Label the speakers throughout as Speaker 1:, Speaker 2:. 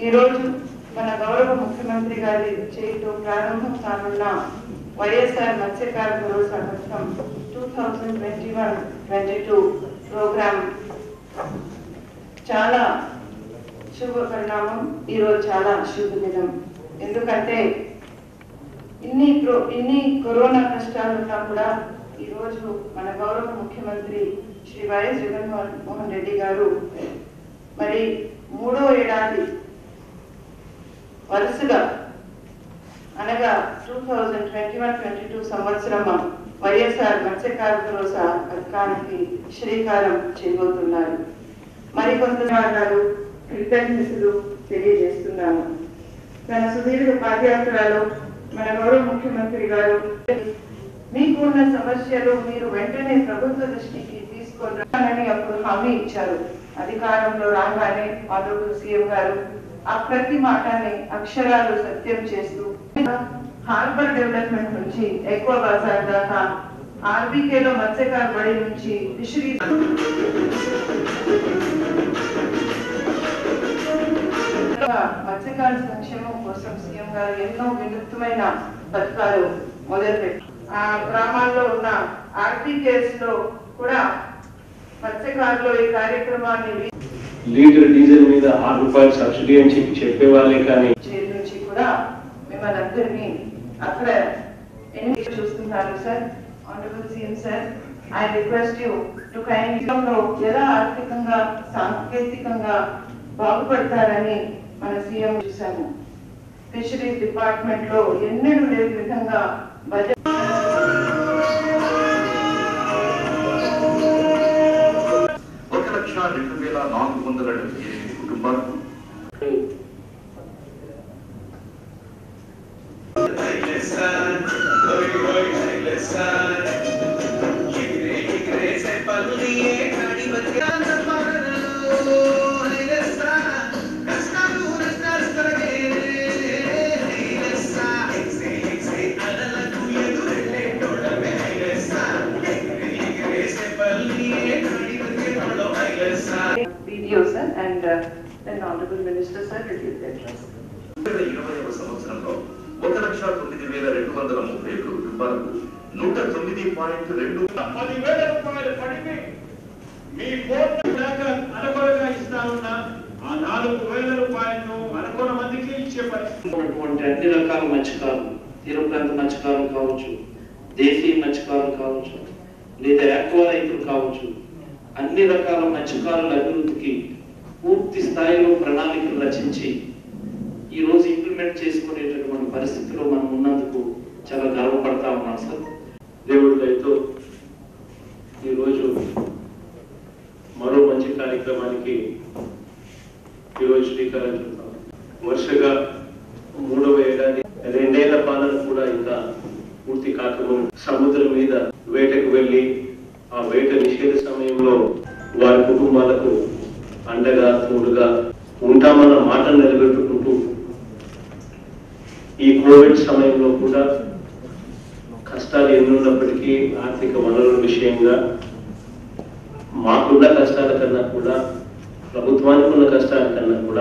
Speaker 1: ఈరోజు మన గౌరవ ముఖ్యమంత్రి గారి చేతితో ప్రారంభం కానున్న వైఎస్ఆర్ మత్స్యకార భరోసా పథకం two thousand twenty one twenty two program చాలా శుభ పరిణామం ఈరోజు చాలా శుభ దినం ఎందుకంటే ఇన్ని ప్రో ఇన్ని కరోనా కష్టాలు ఉన్నా కూడా ఈరోజు మన గౌరవ ముఖ్యమంత్రి శ్రీ వైఎస్ జగన్మోహన్ మోహన్ రెడ్డి గారు మరి మూడో ఏడాది వరుసగా అనగా two thousand twenty one twenty two సంవత్సరం వైఎస్ఆర్ మత్స్యకార భరోసా పథకానికి శ్రీకారం చేయబోతున్నారు మరికొంత ధన్యవాదాలు కృతజ్ఞతలు తెలియజేస్తున్నాను తన సుదీర్ఘ పాదయాత్రలో మన గౌరవ ముఖ్యమంత్రి గారు మీకు ఉన్న సమస్యలు మీరు వెంటనే ప్రభుత్వ దృష్టికి తీసుకొని అప్పుడు హామీ ఇచ్చారు అధికారంలో రాగానే ఆనరబుల్ సీఎం గారు ఆ ప్రతి మాటని అక్షరాలు సత్యం చేస్తూ హార్బర్ డెవలప్మెంట్ నుంచి ఎక్కువ బజార్ దాకా ఆర్బీకేలో మత్స్యకార బడి నుంచి ఫిషరీ మత్స్యకార సంక్షేమం కోసం సీఎం గారు ఎన్నో వినూత్నమైన పథకాలు మొదలుపెట్టారు ఆ గ్రామాల్లో ఉన్న ఆర్బీకేస్ లో కూడా మత్స్యకారులు ఈ కార్యక్రమాన్ని
Speaker 2: లీటర్ డీజిల్ మీద ఆరు రూపాయలు సబ్సిడీ అని చెప్పి చెప్పేవాళ్ళే కానీ
Speaker 1: జైలు నుంచి కూడా మిమ్మల్ని అందరినీ అక్కడ ఎన్ని చూస్తున్నారు sir honourable CM sir I request you to kind ఎలా ఆర్థికంగా సాంకేతికంగా బాగుపడతారని మన సీఎం చూశాము ఫిషరీస్ డిపార్ట్మెంట్ లో ఎన్నడూ లేని విధంగా బడ్జెట్
Speaker 3: ఒక లక్ష రెండు వేల నాలుగు వందల డెబ్బై ఎనిమిది కుటుంబాలకు
Speaker 1: video sir and then honourable minister sir release address
Speaker 3: రెండు వేల ఇరవైవ సంవత్సరంలో ఒక లక్ష తొమ్మిది వేల రెండు వందల ముప్పై ఏడు కుటుంబాలకు నూట తొమ్మిది పాయింట్ రెండు
Speaker 4: పదివేల రూపాయలు పడిపి మీ కోట్ల దాకా అనుకూలంగా ఇస్తా ఉన్నా ఆ నాలుగు వేల రూపాయలను అనుకున్న మందికి ఇచ్చే పరిస్థితి
Speaker 5: ఉన్నటువంటి అన్ని రకాల మత్స్యకారులు తీర ప్రాంత మత్స్యకారులు కావచ్చు దేశీయ మత్స్యకారులు కావచ్చు లేదా ఎక్కువ రైతులు కావచ్చు అన్ని రకాల మత్స్యకారుల అభివృద్ధికి పూర్తి స్థాయిలో ప్రణాళికలు రచించి ఈ రోజు ఇంప్లిమెంట్ చేసుకునేటటువంటి పరిస్థితిలో మనం ఉన్నందుకు చాలా గర్వపడతా ఉన్నాం సార్
Speaker 2: దేవుడి దయతో ఈరోజు మరో మంచి కార్యక్రమానికి ఈరోజు శ్రీకారం చుడతాం వరుసగా మూడవ ఏడాది రెండేళ్ల పాలన కూడా ఇంకా పూర్తి కాకముందు సముద్రం మీద వేటకు వెళ్ళి ఆ వేట నిషేధ సమయంలో వారి కుటుంబాలకు అండగా తోడుగా ఉంటామన్న మాటను నిలబెట్టుకుంటూ ఈ కోవిడ్ సమయంలో కూడా కష్టాలు ఎన్నున్నప్పటికీ ఆర్థిక వనరుల విషయంగా మాకున్న కష్టాల కన్నా కూడా ప్రభుత్వానికి ఉన్న కష్టాల కన్నా కూడా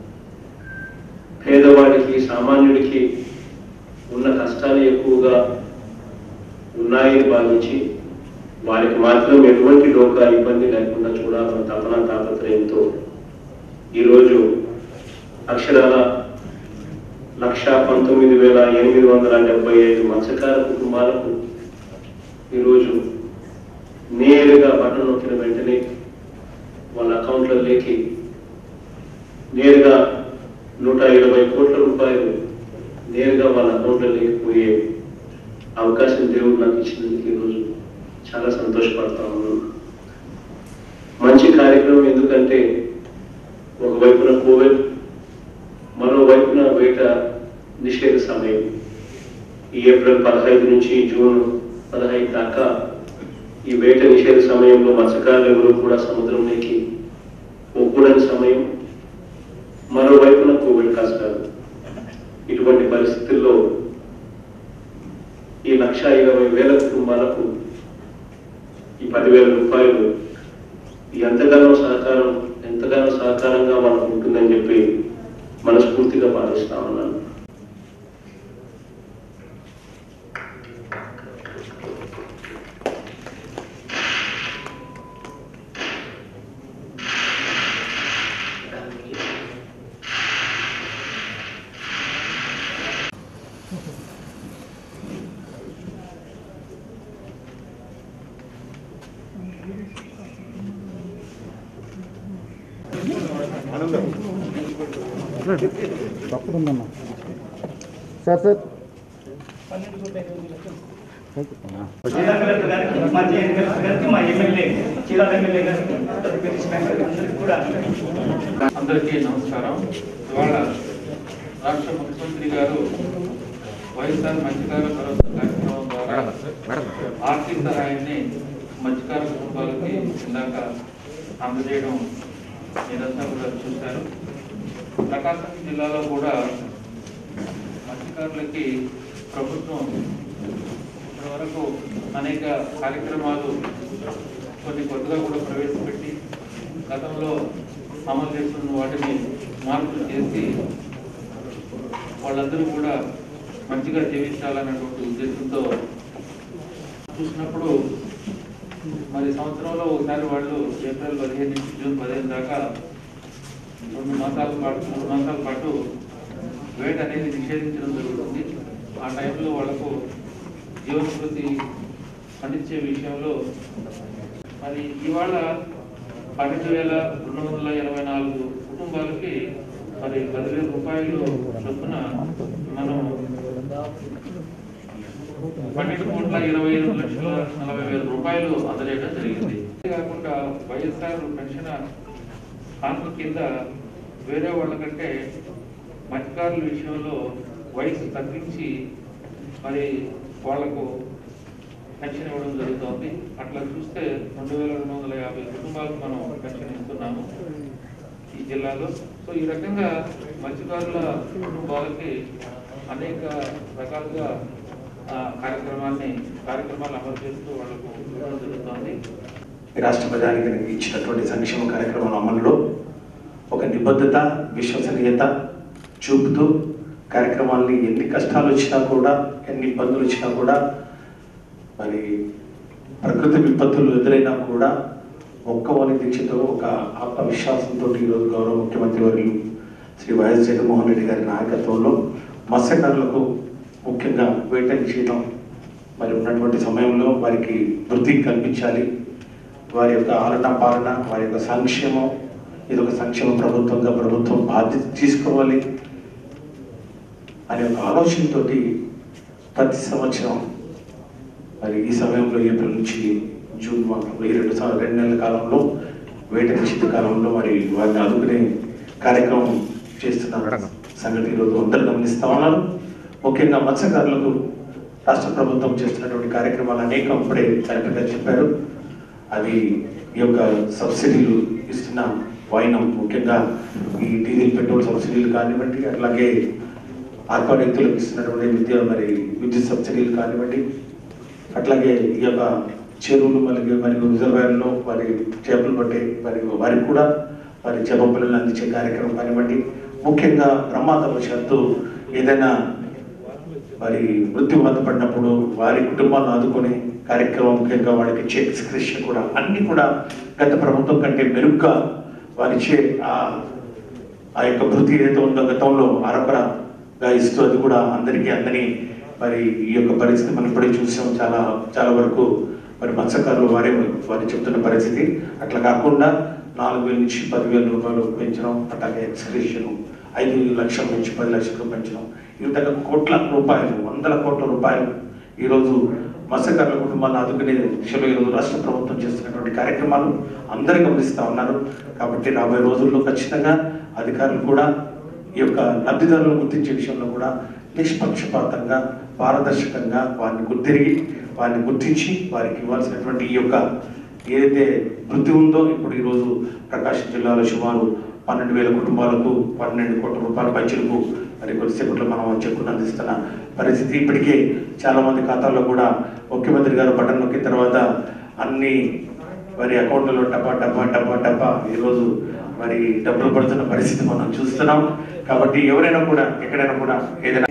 Speaker 2: పేదవాడికి సామాన్యుడికి ఉన్న కష్టాలు ఎక్కువగా ఉన్నాయని భావించి వారికి మాత్రం ఎటువంటి డోకా ఇబ్బంది లేకుండా చూడాలన్న తపన తాపత్రయంతో ఈరోజు అక్షరాల లక్ష పంతొమ్మిది వేల ఎనిమిది వందల డెబ్బై ఐదు మత్స్యకార కుటుంబాలకు ఈరోజు నేరుగా బటన్ నొక్కిన వెంటనే వాళ్ళ అకౌంట్లలోకి నేరుగా నూట ఇరవై కోట్ల రూపాయలు నేరుగా వాళ్ళ అకౌంట్లలోకి పోయే అవకాశం దేవుడు నాకు ఇచ్చినందుకు ఈరోజు చాలా సంతోషపడతా ఉన్నాను మంచి కార్యక్రమం ఎందుకంటే ఒకవైపున కోవిడ్ మరోవైపున వేట నిషేధ సమయం ఈ ఏప్రిల్ పదహైదు నుంచి జూన్ పదహైదు దాకా ఈ వేట నిషేధ సమయంలో మత్స్యకారులు ఎవరు కూడా సముద్రంలోకి పోకూడని సమయం మరోవైపున కోవిడ్ కష్టాలు ఇటువంటి పరిస్థితుల్లో ఈ లక్ష ఇరవై వేల కుటుంబాలకు ఈ పదివేల రూపాయలు ఎంతగానో సహకారం ఎంతగానో సహకారంగా వాళ్ళకు ఉంటుందని చెప్పి మనస్ఫూర్తిగా భావిస్తా ఉన్నాను
Speaker 6: తప్పకుందమ్మా సార్ సార్
Speaker 7: జిల్లా కలెక్టర్ గారికి మాజీ కలెక్టర్ గారికి మా ఎమ్మెల్యే చీరాల ఎమ్మెల్యే గారికి తదుపరి స్పీకర్ అందరికీ కూడా
Speaker 8: అందరికీ నమస్కారం ఇవాళ రాష్ట్ర ముఖ్యమంత్రి గారు వైఎస్ఆర్ మత్స్యకార భరోసా కార్యక్రమం ద్వారా ఆర్థిక సహాయాన్ని మత్స్యకార కుటుంబాలకి ఇందాక అందజేయడం మీరంతా కూడా చూశారు ప్రకాశం జిల్లాలో కూడా మత్స్యకారులకి ప్రభుత్వం ఇప్పటివరకు అనేక కార్యక్రమాలు కొన్ని కొత్తగా కూడా ప్రవేశపెట్టి గతంలో అమలు చేస్తున్న వాటిని మార్పులు చేసి వాళ్ళందరూ కూడా మంచిగా జీవించాలన్నటువంటి ఉద్దేశంతో చూసినప్పుడు మరి సంవత్సరంలో ఒకసారి వాళ్ళు ఏప్రిల్ పదిహేను నుంచి జూన్ పదిహేను దాకా రెండు మాసాల పాటు మూడు మాసాల పాటు వేట అనేది నిషేధించడం జరుగుతుంది ఆ టైంలో వాళ్ళకు జీవనభృతి పండించే విషయంలో మరి ఇవాళ పన్నెండు వేల రెండు వందల ఇరవై నాలుగు కుటుంబాలకి మరి పదివేల రూపాయలు చొప్పున మనం పన్నెండు కోట్ల ఇరవై ఐదు లక్షల నలభై వేల రూపాయలు అందజేయడం జరిగింది అంతేకాకుండా వైఎస్ఆర్ పెన్షన్ కానుక కింద వేరే వాళ్ళకంటే మత్స్యకారుల విషయంలో వయసు తగ్గించి మరి వాళ్లకు పెన్షన్ ఇవ్వడం జరుగుతోంది అట్లా చూస్తే రెండు వేల రెండు వందల యాభై కుటుంబాలకు మనం పెన్షన్ ఇస్తున్నాము ఈ జిల్లాలో సో ఈ రకంగా మత్స్యకారుల కుటుంబాలకి అనేక రకాలుగా ఆ, కార్యక్రమాన్ని కార్యక్రమాలు అమలు చేస్తూ వాళ్ళకు ఇవ్వడం జరుగుతోంది
Speaker 9: ఈ రాష్ట్ర ప్రజానికి ఇచ్చినటువంటి సంక్షేమ కార్యక్రమాల అమలులో ఒక నిబద్ధత విశ్వసనీయత చూపుతూ కార్యక్రమాల్ని ఎన్ని కష్టాలు వచ్చినా కూడా ఎన్ని ఇబ్బందులు వచ్చినా కూడా మరి ప్రకృతి విపత్తులు ఎదురైనా కూడా ఒక్కవని దీక్షతో ఒక ఆత్మవిశ్వాసంతో ఈరోజు గౌరవ ముఖ్యమంత్రి వర్యులు శ్రీ వైఎస్ జగన్మోహన్ రెడ్డి గారి నాయకత్వంలో మత్స్యకారులకు ముఖ్యంగా వేట నిషేధం మరి ఉన్నటువంటి సమయంలో వారికి వృత్తి కల్పించాలి వారి యొక్క ఆలన పాలన వారి యొక్క సంక్షేమం ఇది ఒక సంక్షేమ ప్రభుత్వంగా ప్రభుత్వం బాధ్యత తీసుకోవాలి అనే ఒక ఆలోచనతోటి ప్రతి సంవత్సరం మరి ఈ సమయంలో ఏప్రిల్ నుంచి జూన్ మాసంలో ఈ రెండు సంవత్సరాలు రెండు నెలల కాలంలో వేట నిషిద్ధ కాలంలో మరి వారిని ఆదుకునే కార్యక్రమం చేస్తున్నారు సంగతి ఈరోజు అందరూ గమనిస్తా ఉన్నారు ముఖ్యంగా మత్స్యకారులకు రాష్ట్ర ప్రభుత్వం చేస్తున్నటువంటి కార్యక్రమాలు అనేకం ఇప్పుడే కలెక్టర్ చెప్పారు అది ఈ యొక్క సబ్సిడీలు ఇస్తున్న వైనం ముఖ్యంగా ఈ డీజిల్ పెట్రోల్ సబ్సిడీలు కానివ్వండి అట్లాగే ఆర్కా వ్యక్తులకు ఇస్తున్నటువంటి విద్య మరి విద్యుత్ సబ్సిడీలు కానివ్వండి అట్లాగే ఈ యొక్క చెరువులు మరియు మరియు రిజర్వాయర్లో మరి చేపలు పట్టే మరియు వారికి కూడా మరి చేప పిల్లలను అందించే కార్యక్రమం కానివ్వండి ముఖ్యంగా ప్రమాదవశాత్తు ఏదైనా మరి మృత్యువాత పడినప్పుడు వారి కుటుంబాలను ఆదుకునే కార్యక్రమం ముఖ్యంగా వాళ్ళకి చెక్ స్క్రిప్షన్ కూడా అన్ని కూడా గత ప్రభుత్వం కంటే మెరుగ్గా వారిచ్చే ఆ ఆ యొక్క వృత్తి ఏదైతే ఉందో గతంలో అరపరగా ఇస్తూ అది కూడా అందరికీ అందని మరి ఈ యొక్క పరిస్థితి మనం ఇప్పుడే చూసాం చాలా చాలా వరకు మరి మత్స్యకారులు వారే వారి చెప్తున్న పరిస్థితి అట్లా కాకుండా నాలుగు వేల నుంచి పదివేల రూపాయలు పెంచడం అట్లాగే ఎక్స్క్రిషన్ ఐదు లక్షల నుంచి పది లక్షలకు పెంచడం ఈ విధంగా కోట్ల రూపాయలు వందల కోట్ల రూపాయలు ఈరోజు మత్స్యకారుల కుటుంబాలను ఆదుకునే దిశలో ఈరోజు రాష్ట్ర ప్రభుత్వం చేస్తున్నటువంటి కార్యక్రమాలు అందరూ గమనిస్తూ ఉన్నారు కాబట్టి రాబోయే రోజుల్లో ఖచ్చితంగా అధికారులు కూడా ఈ యొక్క లబ్ధిదారులను గుర్తించే విషయంలో కూడా నిష్పక్షపాతంగా పారదర్శకంగా వారిని గుర్తిరిగి వారిని గుర్తించి వారికి ఇవ్వాల్సినటువంటి ఈ యొక్క ఏదైతే వృత్తి ఉందో ఇప్పుడు ఈరోజు ప్రకాశం జిల్లాలో సుమారు పన్నెండు వేల కుటుంబాలకు పన్నెండు కోట్ల రూపాయల పైచలకు మరి కొద్దిసేపట్లో మనం చెక్కును అందిస్తున్న పరిస్థితి ఇప్పటికే చాలా మంది ఖాతాల్లో కూడా ముఖ్యమంత్రి గారు బటన్ నొక్కిన తర్వాత అన్ని వారి అకౌంట్లలో టపా టపా టపా టపా ఈరోజు మరి డబ్బులు పడుతున్న పరిస్థితి మనం చూస్తున్నాం కాబట్టి ఎవరైనా కూడా ఎక్కడైనా కూడా ఏదైనా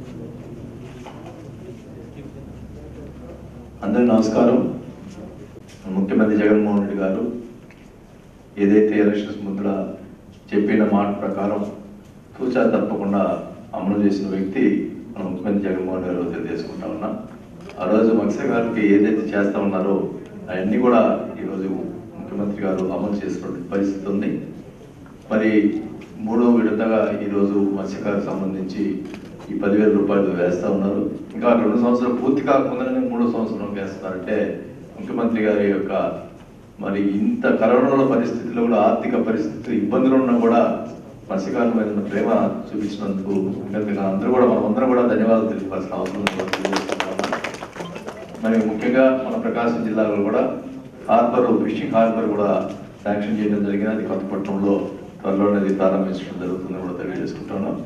Speaker 10: అందరికీ నమస్కారం ముఖ్యమంత్రి జగన్మోహన్ రెడ్డి గారు ఏదైతే ఎలక్షన్స్ ముందర చెప్పిన మాట ప్రకారం తూచా తప్పకుండా అమలు చేసిన వ్యక్తి మన ముఖ్యమంత్రి జగన్మోహన్ గారు తెలియజేసుకుంటా ఉన్నా ఆ రోజు మత్స్య గారికి ఏదైతే చేస్తా ఉన్నారో అవన్నీ కూడా ఈరోజు ముఖ్యమంత్రి గారు అమలు చేసినటువంటి పరిస్థితి ఉంది మరి మూడో విడతగా ఈరోజు మత్స్యకారికి సంబంధించి ఈ పదివేల రూపాయలు వేస్తా ఉన్నారు ఇంకా రెండు సంవత్సరాలు పూర్తి కాకముందనే మూడో సంవత్సరం వేస్తున్నారంటే ముఖ్యమంత్రి గారి యొక్క మరి ఇంత కరోనా పరిస్థితిలో కూడా ఆర్థిక పరిస్థితులు ఇబ్బందులు ఉన్నా కూడా మత్స్యకారుల మీద ఉన్న ప్రేమ చూపించినందుకు ముఖ్యంగా అందరూ కూడా మనం అందరం కూడా ధన్యవాదాలు తెలియవలసిన అవసరం ఉంది కూడా తెలియజేస్తున్నాను. మరి ముఖ్యంగా మన ప్రకాశం జిల్లాలో కూడా హార్బర్ ఫిషింగ్ హార్బర్ కూడా శాంక్షన్ చేయడం జరిగింది అది కొత్తపట్నంలో త్వరలోనే అది ప్రారంభించడం జరుగుతుందని కూడా తెలియజేసుకుంటున్నాం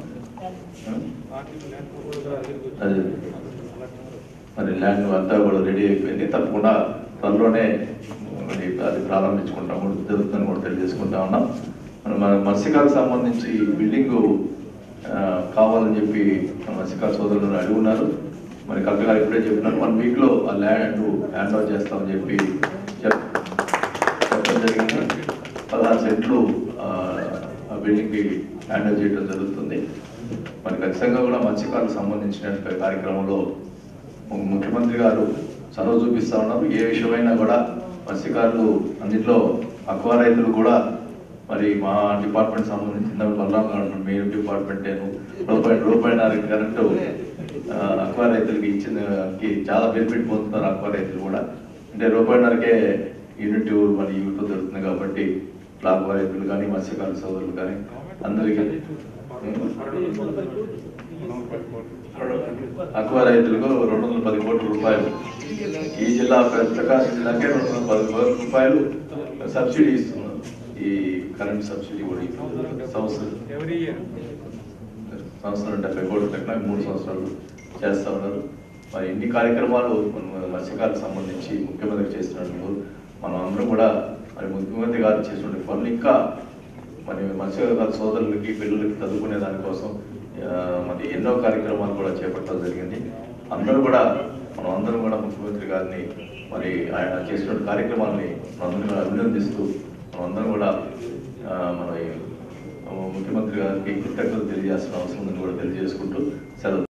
Speaker 10: అది మరి ల్యాండ్ అంతా కూడా రెడీ అయిపోయింది తప్పకుండా త్వరలోనే మరి అది ప్రారంభించుకుంటాం కూడా జరుగుతుందని కూడా తెలియజేసుకుంటా ఉన్నాం మన మన మత్స్యకాలకు సంబంధించి బిల్డింగ్ కావాలని చెప్పి మన మత్స్యకార సోదరులు అడిగి ఉన్నారు మరి కలెక్టర్ గారు ఇప్పుడే చెప్పినారు వన్ వీక్ లో ఆ ల్యాండ్ హ్యాండ్ ఓవర్ చేస్తామని చెప్పి చెప్ చెప్పడం జరిగింది పదహారు సెంట్లు ఆ, ఆ బిల్డింగ్ కి హ్యాండ్ ఓవర్ చేయడం జరుగుతుంది మరి ఖచ్చితంగా కూడా మత్స్యకారులకు సంబంధించిన కార్యక్రమంలో ము- ముఖ్యమంత్రి గారు చొరవ చూపిస్తా ఉన్నారు ఏ విషయమైనా కూడా మత్స్యకారులు అన్నింటిలో అక్వా రైతులు కూడా మరి మా డిపార్ట్మెంట్ సంబంధించిన బలరాం గారు మీ డిపార్ట్మెంట్ నేను రూపాయి రూపాయిన్నర కరెంటు ఆ, అక్వా రైతులకి ఇచ్చిన కి చాలా బెనిఫిట్ పొందుతున్నారు అక్వా రైతులు కూడా అంటే రూపాయిన్నరకే యూనిట్ మరి యూనిట్ దొరుకుతుంది కాబట్టి ఇట్లా అక్వా రైతులు కానీ మత్స్యకారుల సోదరులు కానీ అందరికీ అక్వా రైతులకు రెండు వందల పది కోట్ల రూపాయలు ఈ జిల్లా ప్ర- ప్రకాశం జిల్లాకే రెండు వందల పది కోట్ల రూపాయలు సబ్సిడీ ఇస్తున్నారు ఈ కరెంట్ సబ్సిడీ కూడా ఈ సంవత్సరం సంవత్సరం డెబ్బై కోట్ల లెక్కన మూడు సంవత్సరాలు చేస్తా ఉన్నారు మరి ఇన్ని కార్యక్రమాలు మన మత్స్యకారులకు సంబంధించి ముఖ్యమంత్రి చేసినట్లు మనం అందరం కూడా మరి ముఖ్యమంత్రి గారు చేసినటువంటి పనులు ఇంకా మరి మత్స్యకారు సోదరులకి పిల్లలకి చదువుకునే దానికోసం ఆ, మరి ఎన్నో కార్యక్రమాలు కూడా చేపట్టడం జరిగింది అందరూ కూడా మనం అందరం కూడా ముఖ్యమంత్రి గారిని మరి ఆయన చేసిన కార్యక్రమాలని మనందరం కూడా అభినందిస్తూ మనందరం కూడా ఆ, మన ఈ ముఖ్యమంత్రి గారికి కృతజ్ఞతలు తెలియజేస్తున్న అవసరం ఉందని కూడా తెలియజేసుకుంటూ సెలవు